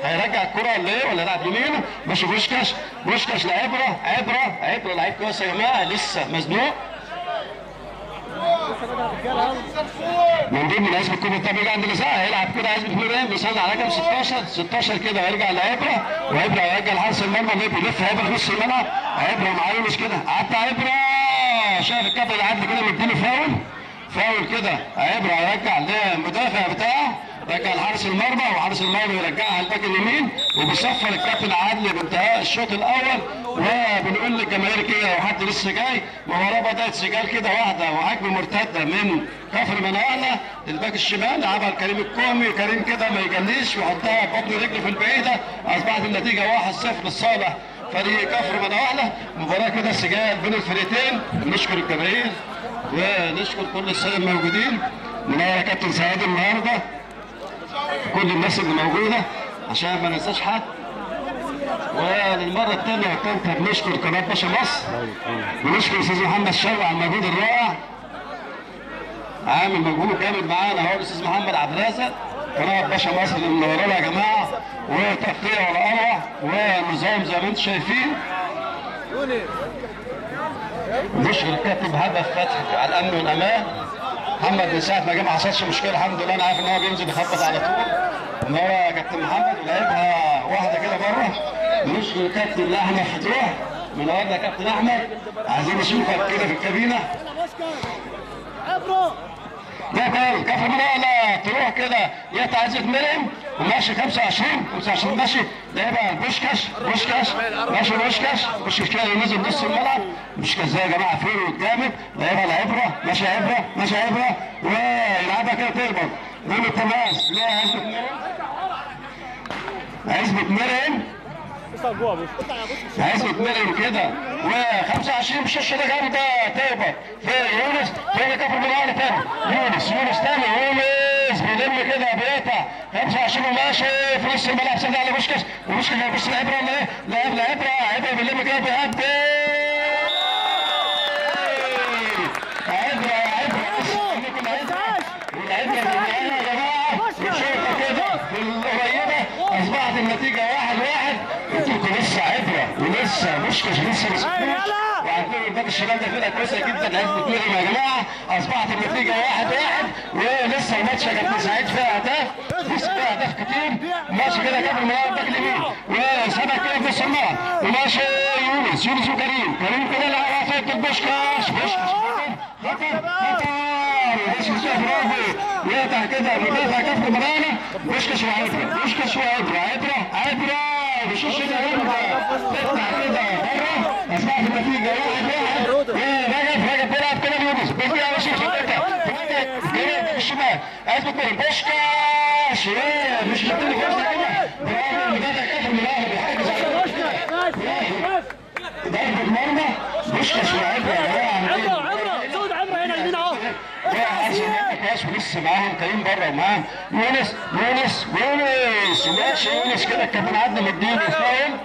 هيرجع الكره ليه ولا يلعب يمين ماشي بوشكاش بوشكاش لعبره عبره عبره لعيب كويس يا جماعه لسه مزنوق من ضمن العزم الكوره التاني بيجي عند النساء هيلعب كده عزم مريم بيصلي على رقم 16 16 كده هيرجع لعبره وعبره هيرجع لحارس المرمى اللي بيلف عبره في نص الملعب عبره معاه مش كده قعدت عبره شايف الكابتن العدل كده مديله فاول فاول كده عبره هيرجع للمدافع بتاعه رجع لحارس المرمى وحارس المرمى يرجعها على الباك اليمين وبيصفر الكابتن عادل بانتهاء الشوط الاول وبنقول للجماهير كده لو حد لسه جاي مباراه بدات سجال كده واحده وهجمه مرتده من كفر مناله للباك الشمال لعبها لكريم الكومي كريم كده ما يجليش ويحطها ببطن رجله في البعيده اصبحت النتيجه 1-0 لصالح فريق كفر مناله مباراه كده سجال بين الفريقين نشكر الجماهير ونشكر كل الساده الموجودين منور يا كابتن سعيد النهارده كل الناس اللي موجوده عشان ما ننساش حد وللمره الثانيه والثالثه بنشكر قناه باشا مصر بنشكر الاستاذ محمد شوقي على المجهود الرائع عامل مجهود جامد معانا هو الاستاذ محمد عبد الرازق قناه باشا مصر اللي منورانا يا جماعه وتغطيه ولا اروع ونظام زي ما انتم شايفين نشكر الكابتن هدف فتحي على الامن والامان محمد من ساعه ما جه ما حصلش مشكله الحمد لله انا عارف ان هو بينزل يخبط على طول منوره يا كابتن محمد ولعبها واحده كده بره نشكر الكابتن احمد فتوح منورنا يا كابتن احمد عايزين نشوفك كده في الكابينه ده جول كفر مناقلة تروح كده يقطع عزة مريم وماشي 25 25 ماشي ده يبقى بوشكاش بوشكاش ماشي بوشكاش بوشكاش كده ينزل نص الملعب بوشكاش ده يا جماعه فين جامد ده يبقى العبره ماشي عبره ماشي عبره ويلعبها كده تقبض نعمل تماس لا عزبة مريم عزبة مريم عايز يتمرن كده و25 مش الشيء ده جامده تقبض في يونس تاني كفر بالعالي تاني يونس يونس تاني يونس بيلم كده بيقطع 25 وماشي في نص الملعب سد على بوشكاش وبوشكاش هيبص العبره ولا ايه؟ لاعب العبره عبره بيلم كده بيهدي عبره عبره والعبره بالنهايه يا جماعه بنشوفها كده في القريبه اصبحت النتيجه واحد واحد انتوا لسه عبره ولسه مشكش لسه مسكوش وعندنا الباك الشمال ده فرقه كويسه جدا عايز بتنغم يا جماعه اصبحت النتيجه واحد واحد ولسه الماتش يا كابتن سعيد فيها اهداف لسه فيها اهداف كتير ماشي كده جاب الملعب الباك اليمين وسابك كده في نص الملعب وماشي يونس يونس وكريم كريم كده لعبها فوق البوشكاش بوشكاش خطر خطر بوشكاش برافو يقطع كده مدافع كف مرانا بوشكاش وعبره بوشكاش وعبره عبره عبره بشوش كده عبره تطلع كده بره اصبحت النتيجه واحد واحد رجب رجب بيلعب كده بيونس بيرجع على شوط ثلاثه جنب الشمال عايز بتقول بوشكاش ايه مش مديني فرصه كده برافو مدافع كف مرانا بيحجز على ضربة مرمى بوشكاش وعبره يا جماعه عبره عبره سود عبره هنا اليمين اهو كاس ولسه معاهم كريم بره ومعاهم يونس يونس يونس ماشي يونس كده الكابتن عدل مديله فاول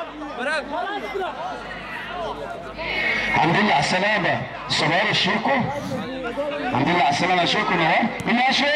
الحمد لله على السلامة صغير الشيكو الحمد لله على السلامة يا شيكو اهو ماشي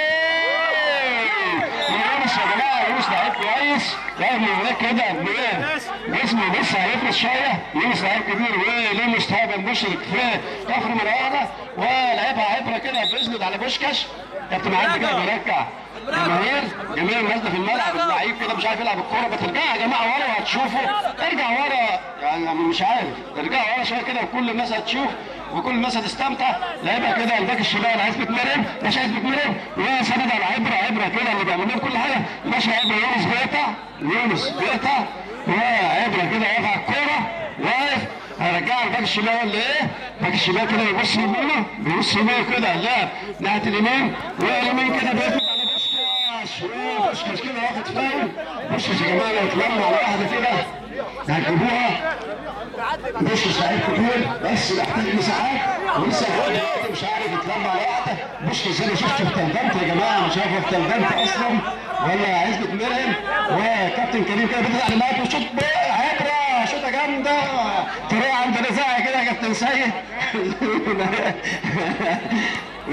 يونس يا جماعة يونس لعيب كويس لا من هناك كده منين جسمه لسه هيفرش شوية يونس لعيب كبير وليه مستقبل مشرق في كفر مرانة ولعبها عبرة كده بيسند على بوشكاش كابتن عادل كده بيرجع جماهير جماهير نازله في الملعب اللعيب كده مش عارف يلعب الكوره بترجع يا جماعه ورا وهتشوفوا ارجع ورا يعني مش عارف ارجع ورا شويه كده وكل الناس هتشوف وكل الناس هتستمتع لعيبه كده الباك الشمال عايز بتمرن مش عايز بتمرن وسند على عبره عبره كده اللي بيعمل لهم كل حاجه ماشي عبره يونس بيقطع يونس بيقطع وعبره كده واقف على الكوره واقف هرجع الباك الشمال ولا ايه؟ الباك الشمال كده يبص يمينه بيبص يمينه كده اللاعب ناحيه اليمين واليمين كده بيقفل على بوشكاش بوشكاش كده واخد فاول بوشكاش يا جماعه لو اتلموا على واحده كده هتجيبوها بوشكاش لعيب كبير بس محتاج مساحات ولسه لغايه دلوقتي مش عارف يتلم على واحده بوشكاش انا شفته في تلبنت يا جماعه مش عارف في تلبنت اصلا ولا عزبه مرهم وكابتن كريم كده بيدي تعليمات وشوط عبره شوطه جامده تروح عند نزاعي كده يا كابتن سيد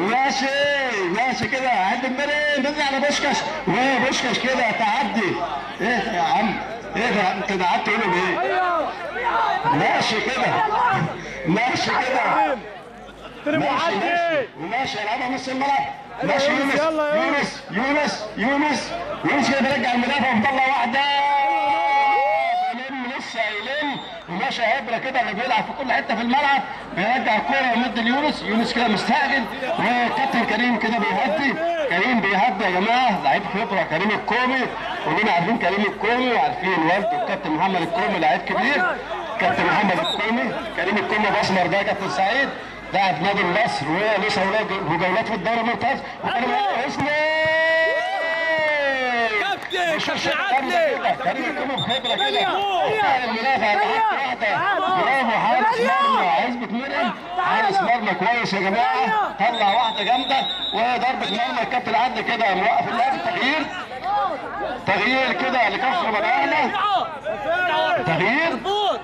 ماشي ماشي كده عند المريم بيدي على بوشكاش وبوشكاش كده تعدي ايه ده يا عم ايه ده انت قعدت تقول ايه ماشي كده ماشي كده ترم ماشي وعدي ماشي وماشي يلعبها نص الملعب ماشي يونس، يونس يلا يا يونس يونس يونس يونس كده بيرجع المدافع ومطلع واحده يلم لسه يلم وماشي عبره كده اللي بيلعب في كل حته في الملعب بيرجع الكوره ويمد ليونس يونس كده مستعجل وكابتن كريم كده بيهدي كريم بيهدي يا جماعه لعيب خبره كريم الكومي كلنا عارفين كريم الكومي وعارفين والده الكابتن محمد الكومي لعيب كبير كابتن محمد الكومي كريم الكومي باسمر ده كابتن سعيد لاعب نادي النصر ولسه ولاد وجولات في الدوري الممتاز وكريم حسني كابتن، مش كابتن مش عدلي. كده. كريم الكومي خبره كده هيا. فعلا المدافع لحد واحده برافو حارس مرمى عزبة مرقم حارس مرمى كويس يا جماعه طلع واحده جامده وضربه مرمى الكابتن عدلي كده موقف اللعب تغيير تغيير كده لكفر بدانا تغيير مظبوط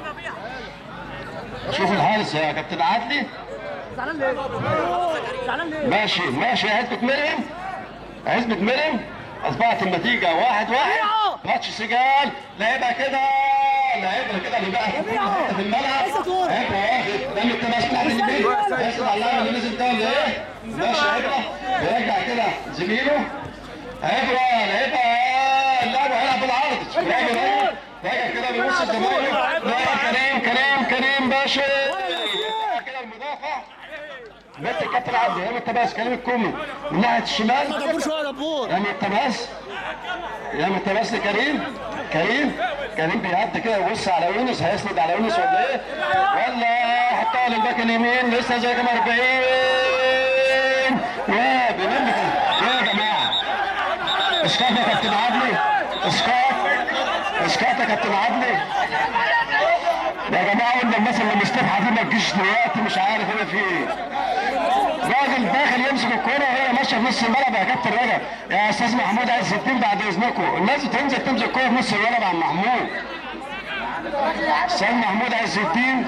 شوف الحارس يا كابتن عدلي زعلان ليه؟ زعلان ليه؟ ماشي ماشي يا عزبة مرقم عزبة مرقم اصبحت النتيجة واحد واحد ماتش سجال لعبها كده لعبها كده اللي بقى في كل حتة في الملعب عبرة واخد لم التماس من عند اليمين ياسر علام اللي نزل ده ولا ايه؟ ماشي عبرة بيرجع كده زميله عبرة لعبها اللاعب هيلعب بالعرض راجع راجع راجع كده بيبص لزمايله لا كريم كريم كريم باشا كده المدافع بنت الكابتن عبد يا التباس كريم الكومي من ناحيه الشمال دبور شويه دبور يا التباس يا التباس لكريم كريم كريم بيعدي كده يبص على يونس هيسند على يونس ولا ايه؟ ولا حطها للباك اليمين لسه زي كام 40 يا بنمت يا جماعه اسقاط يا كابتن عدلي اسقاط اسقاط يا كابتن عدلي يا جماعه قلنا الناس اللي مستبحه دي ما تجيش دلوقتي مش عارف انا في ايه راجل داخل يمسك الكوره وهي ماشيه في نص الملعب يا كابتن رجب يا استاذ محمود عايز الدين بعد اذنكم الناس تنزل تمسك الكوره في نص الملعب يا عم محمود استاذ محمود عز الدين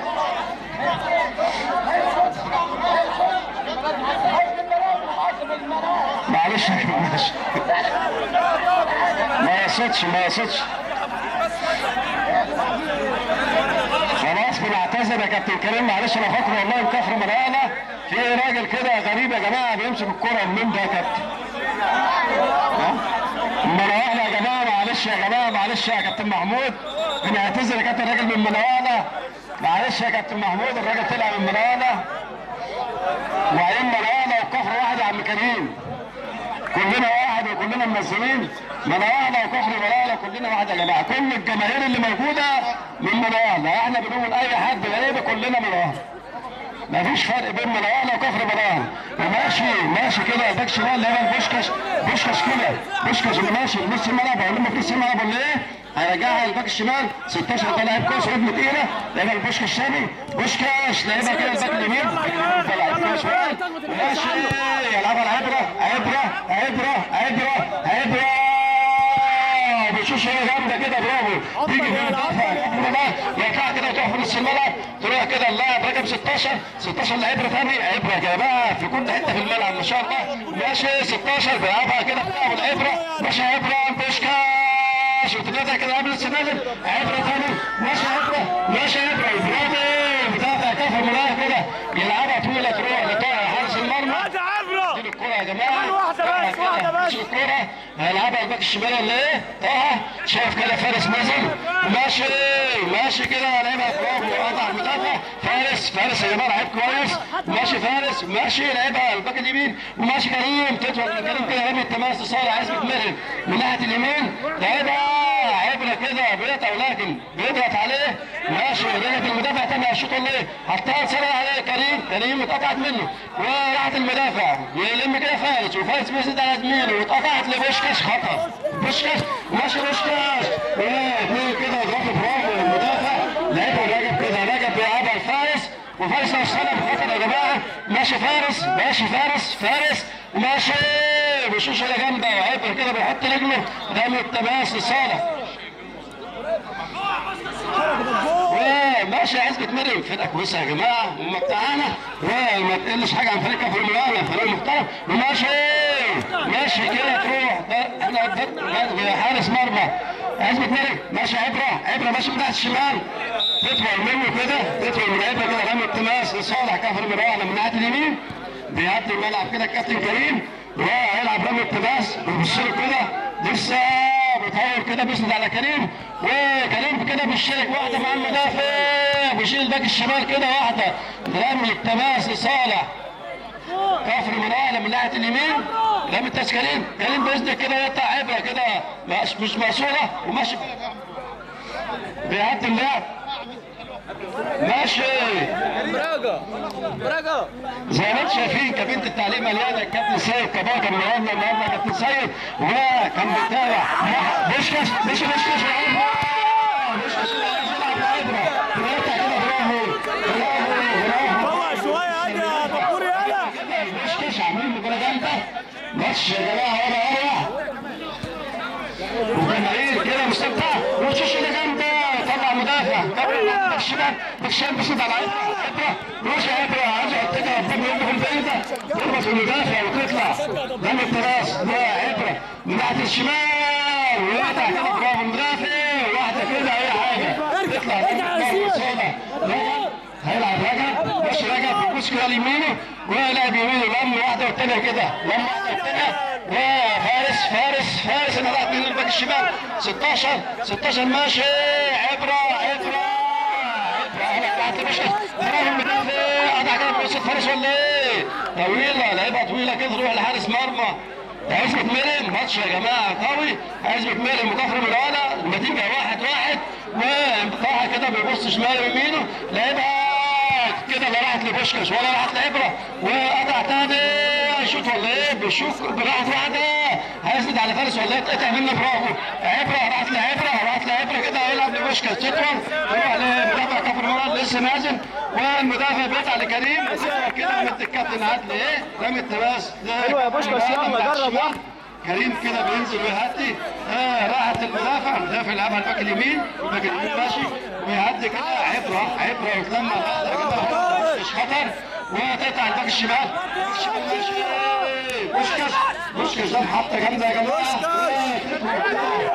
معلش يا جماعة، معلش ما يقصدش ما يقصدش خلاص بنعتذر يا كابتن كريم معلش انا فاكر والله كفر مليانه في راجل كده غريب يا جماعه بيمسك الكوره منين ده يا كابتن؟ ها؟ مروحنا يا جماعه معلش يا جماعه معلش يا كابتن محمود بنعتذر يا كابتن راجل من مروحنا معلش يا كابتن محمود الراجل طلع من مروحنا وبعدين مروحنا وكفر واحد يا عم كريم كلنا واحد وكلنا منزلين مناهضة وكفر مناهضة كلنا واحد يا جماعة كل الجماهير اللي موجودة من مناهضة احنا بنقول اي حد غريب كلنا مناهضة مفيش فرق بين مناهضة وكفر مناهضة وماشي ماشي كده الباك شمال اللي هو البوشكاش بوشكاش كده بوشكاش اللي ماشي في نص الملعب هقول لهم في نص الملعب ولا ايه؟ هيرجعها الباك الشمال 16 ده لاعب كويس رجل تقيله لعبها البوشكاش تاني بوشكاش لعبها كده الباك اليمين ده لعيب كويس ماشي يلعبها العبره عبره عبره عبره عبره بشوش هي جامده كده برافو تيجي في المدافع يرجع كده تروح في نص الملعب تروح كده اللاعب رقم 16 16 لعبره ثاني عبره يا جماعه في كل حته في الملعب ما شاء الله ماشي 16 بيلعبها كده بتلعب العبره ماشي عبره بوشكاش وثلاثه كده قبل السنادل عبره ثاني ماشي عبره ماشي عبره برافو مدافع كفر ملاعب كده يلعبها طويله تروح لطاهر حارس المرمى هذا عبره دي الكرة يا جماعة واحدة بس، واحدة بس. مش الكرة هيلعبها الباك الشمال ولا ايه؟ طه شايف كده فارس نزل ماشي ماشي كده لعبها برافو قطع المدافع فارس فارس يا جماعة لعيب كويس ماشي فارس ماشي لعبها الباك اليمين وماشي كريم تطول كريم كده رمي التماس لصالح عزمة مرن من ناحية اليمين لعبها عبرة كده بيضغط ولكن بيضغط عليه ماشي رجعت المدافع تاني هيشوط ولا ايه؟ حطها سرع عليه كريم كريم اتقطعت منه وراحت المدافع يلم كده فارس وفارس بيسد على زميله واتقطعت لبوشكاش خطر بوشكاش ماشي بوشكاش واثنين كده ضغط برافو المدافع لعبها رجب كده رجب بيلعبها لفارس وفارس لو صنع بخطر يا جماعه ماشي فارس ماشي فارس فارس ماشي بشوش على جنبه وعبر كده بيحط رجله رمي التماس لصالح ماشي عزبة مريم فرقة كويسة يا جماعة ومتعانا وما تقلش حاجة عن فريق كفر الملانا فريق محترم وماشي ماشي كده تروح ده احنا قدام- حارس مرمى عزبة مريم ماشي عبره عبره ماشي من ناحيه الشمال تطول منه كده تطول من عبره كده رمي التماس لصالح كفر مروان من ناحيه اليمين بيعدي الملعب كده الكابتن كريم وهيلعب رمي التماس بيبص له كده لسه بيطول كده بيسند على كريم وكريم كده بيشترك واحده مع المدافع بيشيل الباك الشمال كده واحده رمي التماس لصالح كفر من اعلى من ناحيه اليمين رمي التاس كريم كريم بيسند كده يقطع عبره كده مش مش مقصوره وماشي بيعدي اللعب ماشي براجا براجا زي ما انتم شايفين كابينه التعليم مليانه الكابتن سيد كبار كان منورنا النهارده كابتن سيد وكان بيتابع بوشكاش مش بوشكاش بوشكاش يلعب العبره ثلاثه كده برافو برافو برافو طلع شويه هادي يا بكوري يلا بوشكاش عاملين مباراه جامده ماتش يا جماعه ورا ورا وجماهير كده مستمتعه وشوش اللي جامده طلع مدافع قبل ما الشمال بتشام بصوت على عبره روش عبره عايز يحطها قدام يده في البعيده تربط المدافع وتطلع دم التراس ده عبره من ناحيه الشمال ويقطع كده برافو المدافع واحده كده اي حاجه تطلع هيلعب رجب مش رجب بيبص كده ليمينه ويلعب يمينه لم واحده والتانيه كده لم واحده والتانيه وفارس فارس فارس انا راح من الباك الشمال 16 16 ماشي عبره عبره عبره تحت مش برافو المدافع قطع كده بيوصل فارس ولا ايه؟ طويله لعيبه طويله كده تروح لحارس مرمى عزبة مريم ماتش يا جماعة قوي عزبة مريم وكفر بالولا النتيجة واحد واحد وطه كده بيبص شمال ويمينه لعبها كده لا راحت لبوشكاش ولا راحت لعبرة وقطع تاني هيشوط ولا ايه بيشوف راحت واحدة هيسند على فارس ولا ايه اتقطع منه برافو عبرة راحت لعبرة راحت لعبرة كده هيلعب لبوشكاش تطول يروح لمدافع كفر مراد لسه نازل والمدافع بيقطع لكريم كده رمت الكابتن عادل ايه رمت بس حلوة يا بوشكاش، يلا جرب، يلا. كريم كده بينزل ويهدي آه راحت المدافع المدافع يلعبها الباك اليمين الباك اليمين ماشي ويهدي كده عبره عبره وتلمع بعض يا جماعه مش خطر وتقطع الباك الشمال الباك الشمال ماشي بوشكاش بوشكاش ده محطه جامده يا جماعه آه، تطلع كده.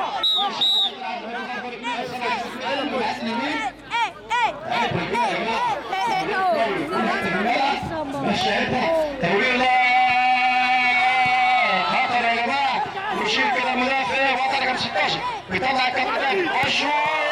ماشي عبره طويله خطر يا جماعه ويشيل كده المدافع وقطع رقم 16 بيطلع الكابتن وشو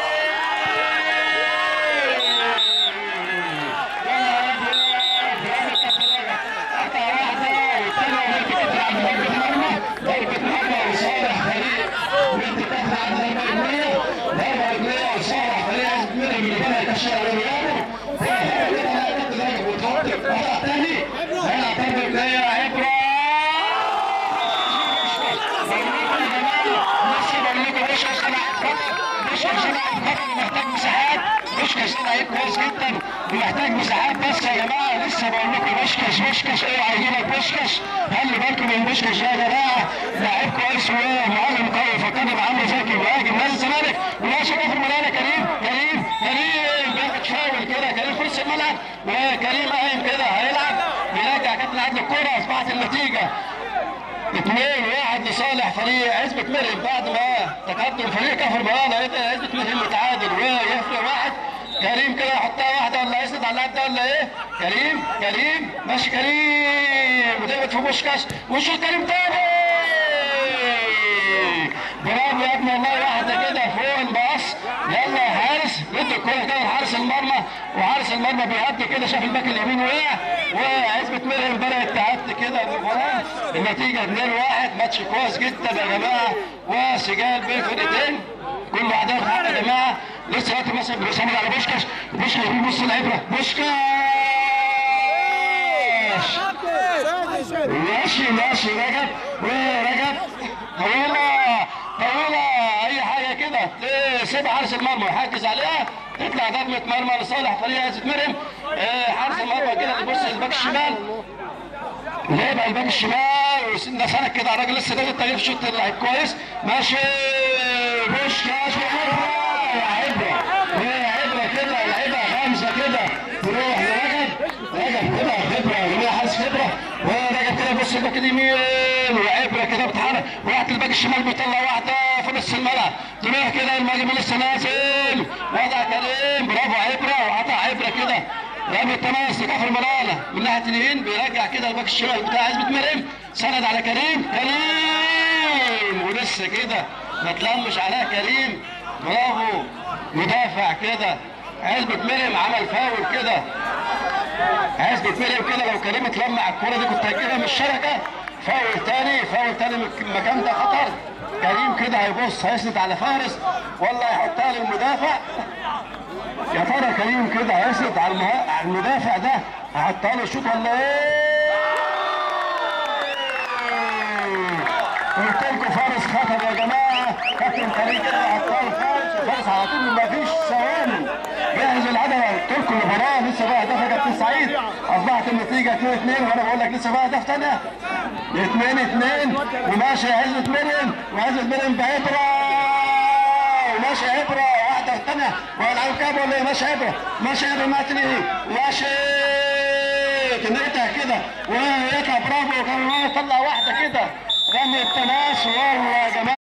محتاج مساحات بوشكاش ده لعيب كويس جدا ومحتاج مساحات بس يا جماعه لسه بقول لكم بوشكاش بوشكاش اوعى يجيلك بوشكاش خلي بالكم من بوشكاش ده يا جماعه لعيب كويس ومعلم قوي فكرني بعمرو زكي مهاجم نادي الزمالك وماشي كفر ملانا كريم كريم كريم بياخد فاول كده كريم في نص الملعب وكريم قايم كده هيلعب بيرجع كابتن عادل الكوره اصبحت النتيجه اثنين واحد لصالح فريق عزبة مريم بعد ما تقدم فريق كفر بهانا لقيت عزبة مريم متعادل ويفرق واحد كريم كده يحطها واحدة ولا يسند على اللاعب ده ولا ايه؟ كريم كريم ماشي كريم ودايما في بوشكاش وشوط كريم تاني برافو يا ابني والله واحدة كده فوق الباص يلا يا حارس ادي الكورة كده لحارس المرمى وحارس المرمى بيهدي كده شاف الباك اليمين وقع وعزبة مريم بدأت تعدي كده بالفران النتيجة 2-1 ماتش كويس جدا يا جماعة وسجال بين فرقتين كل واحد ياخد حقه يا جماعة لسه دلوقتي مثلا بيسند على بوشكاش بوشكاش بيبص العبرة بوشكاش ماشي ماشي رجب ورجب طويلة طويلة أي حاجة كده تسيب حارس المرمى يحجز عليها تطلع ضربة مرمى لصالح فريق عزة مريم آه، حارس المرمى كده تبص الباك الشمال جايبها الباك الشمال وسنة سنة كده الراجل لسه جاي التغيير في شوط اللعيب كويس ماشي بوشكاش عبرة عبرة كده لعيبها خمسة كده تروح لرجب رجب كده خبرة يا جماعة حارس خبرة ورجب كده بص الباك اليمين وعبرة كده بتحرك وراحت الباك الشمال بيطلع واحدة في نص الملعب تروح كده المهاجم لسه نازل وضع كريم برافو عبره وقطع عبره كده رامي التماس لكفر مرالة من ناحية اليمين بيرجع كده الباك الشمال بتاع عزبة مريم سند على كريم كريم ولسه كده ما تلمش عليها كريم برافو مدافع كده عزبة مريم عمل فاول كده عزبة مريم كده لو كريم اتلم على الكورة دي كنت هتجيبها من الشبكة فاول تاني فاول تاني من المكان ده خطر كريم كده هيبص هيسند على فارس ولا هيحطها للمدافع يا ترى كريم كده هيسند على المها- على المدافع ده هيحطها له شوط ولا ايه؟ قلت لكم فارس خطر يا جماعه كابتن كريم كده حطها له فارس فارس على طول ما فيش ثواني جهز العدد قلت لكم المباراه لسه بقى هدف يا كابتن سعيد اصبحت النتيجه 2 2 وانا بقول لك لسه بقى هدف ثانيه 2 2 وماشي عزة مريم وعزة مريم بعبره وماشي عبره واحده الثانيه والعب كام ولا ايه ماشي عبره ماشي عبره ما ايه ماشي كنيتها كده ويطلع برافو كان طلع واحده كده رمي التماس والله يا جماعه